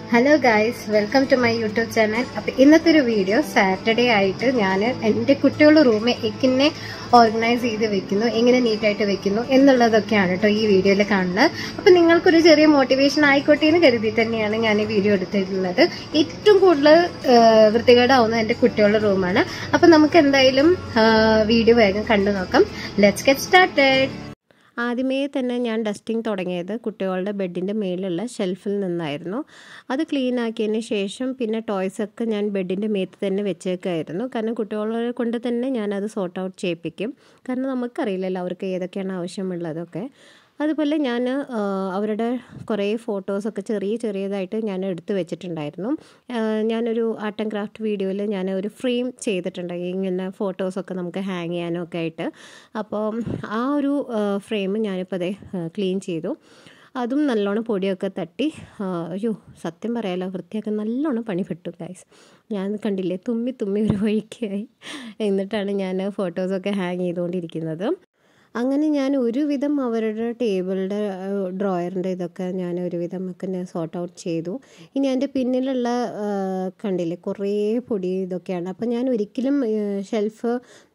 hello guys welcome to my YouTube channel അപ്പം ഇന്നത്തെ ഒരു വീഡിയോ സാറ്റർഡേ ആയിട്ട് ഞാൻ എൻ്റെ കുട്ടികളുടെ റൂം എക്കിനെ ഓർഗനൈസ് ചെയ്ത് വെക്കുന്നു എങ്ങനെ നീറ്റായിട്ട് വെക്കുന്നു എന്നുള്ളതൊക്കെയാണ് കേട്ടോ ഈ വീഡിയോയിൽ കാണുന്നത് അപ്പം നിങ്ങൾക്കൊരു ചെറിയ മോട്ടിവേഷൻ ആയിക്കോട്ടെ എന്ന് കരുതി തന്നെയാണ് ഞാൻ ഈ വീഡിയോ എടുത്തിട്ടുള്ളത് ഏറ്റവും കൂടുതൽ വൃത്തികേടാവുന്നത് എൻ്റെ കുട്ടികളുടെ റൂമാണ് അപ്പം നമുക്ക് എന്തായാലും വീഡിയോ വേഗം കണ്ടു നോക്കാം ലെറ്റ്സ് ഗെറ്റ് സ്റ്റാർട്ടഡ് ആദ്യമേ തന്നെ ഞാൻ ഡസ്റ്റിംഗ് തുടങ്ങിയത് കുട്ടികളുടെ ബെഡിൻ്റെ മേലുള്ള ഷെൽഫിൽ നിന്നായിരുന്നു അത് ക്ലീൻ ആക്കിയതിന് ശേഷം പിന്നെ ടോയ്സ് ഒക്കെ ഞാൻ ബെഡിൻ്റെ മേത്ത് തന്നെ വെച്ചേക്കായിരുന്നു കാരണം കുട്ടികളെ കൊണ്ട് തന്നെ ഞാനത് സോർട്ട് ഔട്ട് ചെയ്യിപ്പിക്കും കാരണം നമുക്കറിയില്ലല്ലോ അവർക്ക് ഏതൊക്കെയാണ് ആവശ്യമുള്ളതൊക്കെ അതുപോലെ ഞാൻ അവരുടെ കുറേ ഫോട്ടോസൊക്കെ ചെറിയ ചെറിയതായിട്ട് ഞാൻ എടുത്തു വെച്ചിട്ടുണ്ടായിരുന്നു ഞാനൊരു ആർട്ട് ആൻഡ് ക്രാഫ്റ്റ് വീഡിയോയിൽ ഞാൻ ഒരു ഫ്രെയിം ചെയ്തിട്ടുണ്ട് ഇങ്ങനെ ഫോട്ടോസൊക്കെ നമുക്ക് ഹാങ് ചെയ്യാനോ ഒക്കെ ആയിട്ട് അപ്പോൾ ആ ഒരു ഫ്രെയിം ഞാനിപ്പോൾ അതേ ക്ലീൻ ചെയ്തു അതും നല്ലോണം പൊടിയൊക്കെ തട്ടി അയ്യോ സത്യം പറയാലോ വൃത്തിയാക്കാൻ നല്ലോണം പണിപ്പെട്ടു ഗൈസ് ഞാൻ കണ്ടില്ലേ തുമ്മി തുമ്മി ഒരു വഴിക്കായി എന്നിട്ടാണ് ഞാൻ ഫോട്ടോസൊക്കെ ഹാങ് ചെയ്തുകൊണ്ടിരിക്കുന്നത് അങ്ങനെ ഞാൻ ഒരുവിധം അവരുടെ ടേബിളിൻ്റെ ഡ്രോയറിൻ്റെ ഇതൊക്കെ ഞാൻ ഒരുവിധം ഒക്കെ ഞാൻ സോർട്ട് ഔട്ട് ചെയ്തു ഇനി എൻ്റെ പിന്നിലുള്ള കണ്ടില്ലേ കുറേ പൊടി ഇതൊക്കെയാണ് അപ്പോൾ ഞാൻ ഒരിക്കലും ഷെൽഫ്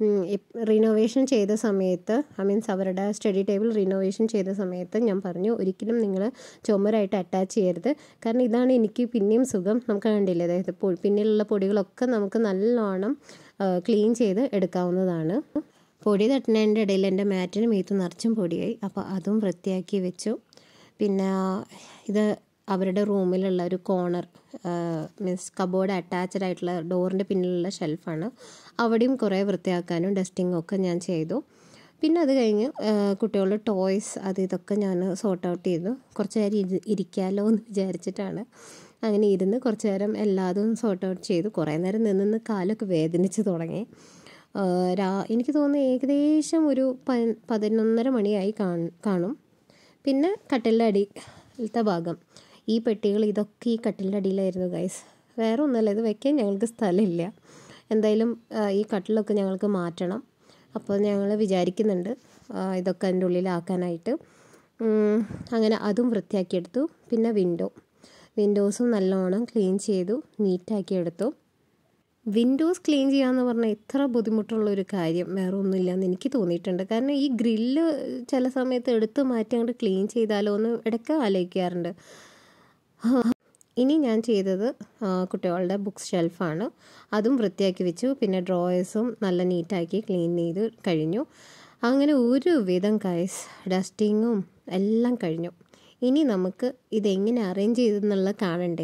റിനോവേഷൻ ചെയ്ത സമയത്ത് ഐ മീൻസ് അവരുടെ സ്റ്റഡി ടേബിൾ റിനോവേഷൻ ചെയ്ത സമയത്ത് ഞാൻ പറഞ്ഞു ഒരിക്കലും നിങ്ങൾ ചുമരായിട്ട് അറ്റാച്ച് ചെയ്യരുത് കാരണം ഇതാണ് എനിക്ക് പിന്നെയും സുഖം നമുക്ക് കണ്ടില്ലേ അതായത് പിന്നിലുള്ള പൊടികളൊക്കെ നമുക്ക് നല്ലോണം ക്ലീൻ ചെയ്ത് എടുക്കാവുന്നതാണ് പൊടി തട്ടുന്നതിൻ്റെ ഇടയിൽ എൻ്റെ മാറ്റിന് മീത്ത് നിറച്ചും പൊടിയായി അപ്പോൾ അതും വൃത്തിയാക്കി വെച്ചു പിന്നെ ഇത് അവരുടെ റൂമിലുള്ള ഒരു കോർണർ മീൻസ് കബോർഡ് അറ്റാച്ച്ഡ് ആയിട്ടുള്ള ഡോറിൻ്റെ പിന്നിലുള്ള ഷെൽഫാണ് അവിടെയും കുറേ വൃത്തിയാക്കാനും ഡസ്റ്റിങ്ങും ഒക്കെ ഞാൻ ചെയ്തു പിന്നെ അത് കഴിഞ്ഞ് കുട്ടികളുടെ ടോയ്സ് അത് ഇതൊക്കെ ഞാൻ സോർട്ട് ഔട്ട് ചെയ്തു കുറച്ച് നേരം ഇരി ഇരിക്കാമല്ലോ എന്ന് വിചാരിച്ചിട്ടാണ് അങ്ങനെ ഇരുന്ന് കുറച്ച് നേരം എല്ലാതും സോർട്ട് ഔട്ട് ചെയ്തു കുറേ നേരം നിന്ന് നിന്ന് കാലൊക്കെ വേദനിച്ച് തുടങ്ങി രാ എനിക്ക് തോന്നുന്നു ഏകദേശം ഒരു പതിനൊന്നര മണിയായി കാണും പിന്നെ കട്ടിലിൻ്റെ അടിയിലത്തെ ഭാഗം ഈ പെട്ടികൾ ഇതൊക്കെ ഈ കട്ടിലിൻ്റെ അടിയിലായിരുന്നു ഗൈസ് വേറെ ഒന്നുമല്ല ഇത് വെക്കാൻ ഞങ്ങൾക്ക് സ്ഥലമില്ല എന്തായാലും ഈ കട്ടിലൊക്കെ ഞങ്ങൾക്ക് മാറ്റണം അപ്പോൾ ഞങ്ങൾ വിചാരിക്കുന്നുണ്ട് ഇതൊക്കെ അതിൻ്റെ ഉള്ളിലാക്കാനായിട്ട് അങ്ങനെ അതും വൃത്തിയാക്കിയെടുത്തു പിന്നെ വിൻഡോ വിൻഡോസും നല്ലോണം ക്ലീൻ ചെയ്തു നീറ്റാക്കി എടുത്തു വിൻഡോസ് ക്ലീൻ ചെയ്യാന്ന് പറഞ്ഞാൽ ഇത്ര ബുദ്ധിമുട്ടുള്ള ഒരു കാര്യം വേറെ ഒന്നുമില്ല എന്ന് എനിക്ക് തോന്നിയിട്ടുണ്ട് കാരണം ഈ ഗ്രില്ല് ചില സമയത്ത് എടുത്ത് മാറ്റി അങ്ങോട്ട് ക്ലീൻ ചെയ്താലോ എന്ന് ഇടയ്ക്ക് ആലോചിക്കാറുണ്ട് ഇനി ഞാൻ ചെയ്തത് കുട്ടികളുടെ ബുക്സ് ഷെൽഫാണ് അതും വൃത്തിയാക്കി വെച്ചു പിന്നെ ഡ്രോയേഴ്സും നല്ല നീറ്റാക്കി ക്ലീൻ ചെയ്ത് കഴിഞ്ഞു അങ്ങനെ ഒരുവിധം കൈസ് ഡസ്റ്റിങ്ങും എല്ലാം കഴിഞ്ഞു ഇനി നമുക്ക് ഇതെങ്ങനെ അറേഞ്ച് ചെയ്തെന്നുള്ള കാണണ്ടേ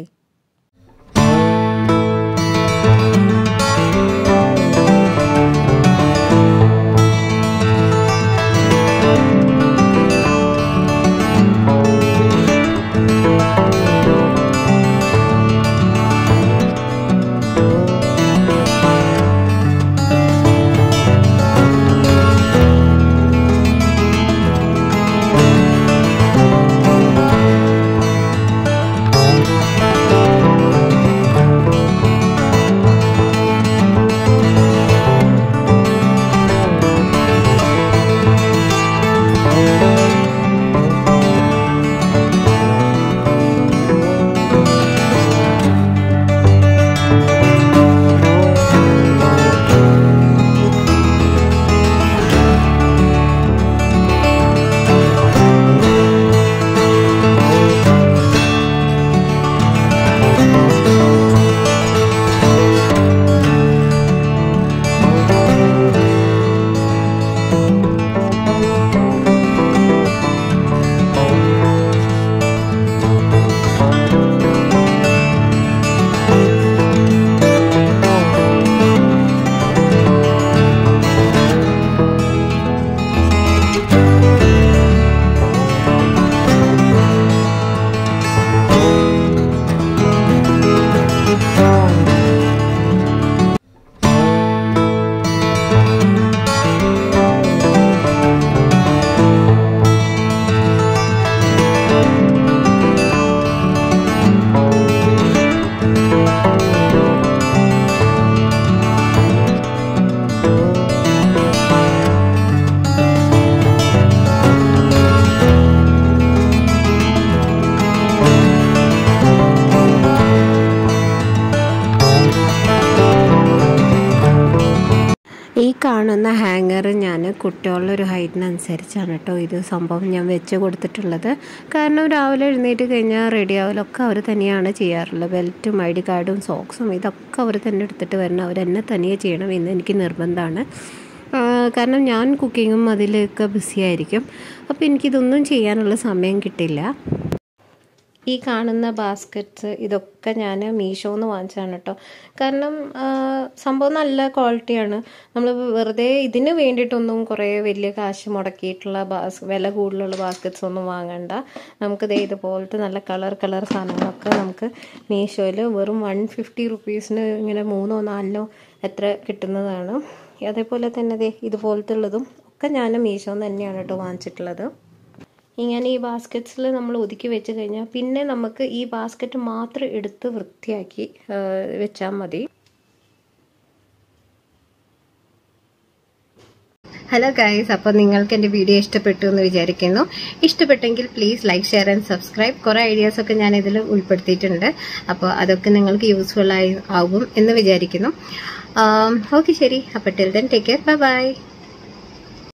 കാണുന്ന ഹാങ്ങർ ഞാൻ കുട്ടികളുടെ ഒരു ഹൈറ്റിനനുസരിച്ചാണ് കേട്ടോ ഇത് സംഭവം ഞാൻ വെച്ച് കൊടുത്തിട്ടുള്ളത് കാരണം രാവിലെ എഴുന്നേറ്റ് കഴിഞ്ഞാൽ റെഡി ആവലൊക്കെ അവർ തന്നെയാണ് ചെയ്യാറുള്ളത് ബെൽറ്റും ഐ ഡി കാർഡും സോക്സും ഇതൊക്കെ അവർ തന്നെ എടുത്തിട്ട് വരണം അവർ എന്നെ തനിയെ ചെയ്യണം എന്ന് എനിക്ക് നിർബന്ധമാണ് കാരണം ഞാൻ കുക്കിങ്ങും അതിലൊക്കെ ബിസി ആയിരിക്കും അപ്പോൾ എനിക്കിതൊന്നും ചെയ്യാനുള്ള സമയം കിട്ടില്ല ഈ കാണുന്ന ബാസ്ക്കറ്റ്സ് ഇതൊക്കെ ഞാൻ മീഷോന്ന് വാങ്ങിച്ചതാണ് കേട്ടോ കാരണം സംഭവം നല്ല ക്വാളിറ്റിയാണ് നമ്മൾ വെറുതെ ഇതിന് വേണ്ടിയിട്ടൊന്നും കുറേ വലിയ കാശ് മുടക്കിയിട്ടുള്ള ബാസ് വില കൂടുതലുള്ള ബാസ്ക്കറ്റ്സ് ഒന്നും വാങ്ങണ്ട നമുക്ക് ദേ ഇതുപോലത്തെ നല്ല കളർ കളർ സാധനങ്ങളൊക്കെ നമുക്ക് മീഷോയിൽ വെറും വൺ ഫിഫ്റ്റി റുപ്പീസിന് ഇങ്ങനെ മൂന്നോ നാലിനോ എത്ര കിട്ടുന്നതാണ് അതേപോലെ തന്നെ ദേ ഇതുപോലത്തെ ഉള്ളതും ഒക്കെ ഞാൻ മീഷോന്ന് തന്നെയാണ് കേട്ടോ വാങ്ങിച്ചിട്ടുള്ളത് ഇങ്ങനെ ഈ ബാസ്ക്കറ്റ്സിൽ നമ്മൾ ഒതുക്കി വെച്ച് കഴിഞ്ഞാൽ പിന്നെ നമുക്ക് ഈ ബാസ്ക്കറ്റ് മാത്രം എടുത്ത് വൃത്തിയാക്കി വെച്ചാൽ മതി ഹലോ ഗൈസ് അപ്പോൾ നിങ്ങൾക്ക് എൻ്റെ വീഡിയോ ഇഷ്ടപ്പെട്ടു എന്ന് വിചാരിക്കുന്നു ഇഷ്ടപ്പെട്ടെങ്കിൽ please like share and subscribe കുറേ ഐഡിയാസൊക്കെ ഞാൻ ഇതിൽ ഉൾപ്പെടുത്തിയിട്ടുണ്ട് അപ്പോൾ അതൊക്കെ നിങ്ങൾക്ക് യൂസ്ഫുൾ ആയി ആകും എന്ന് വിചാരിക്കുന്നു ഓക്കെ ശരി അപ്പോൾ till then take care bye by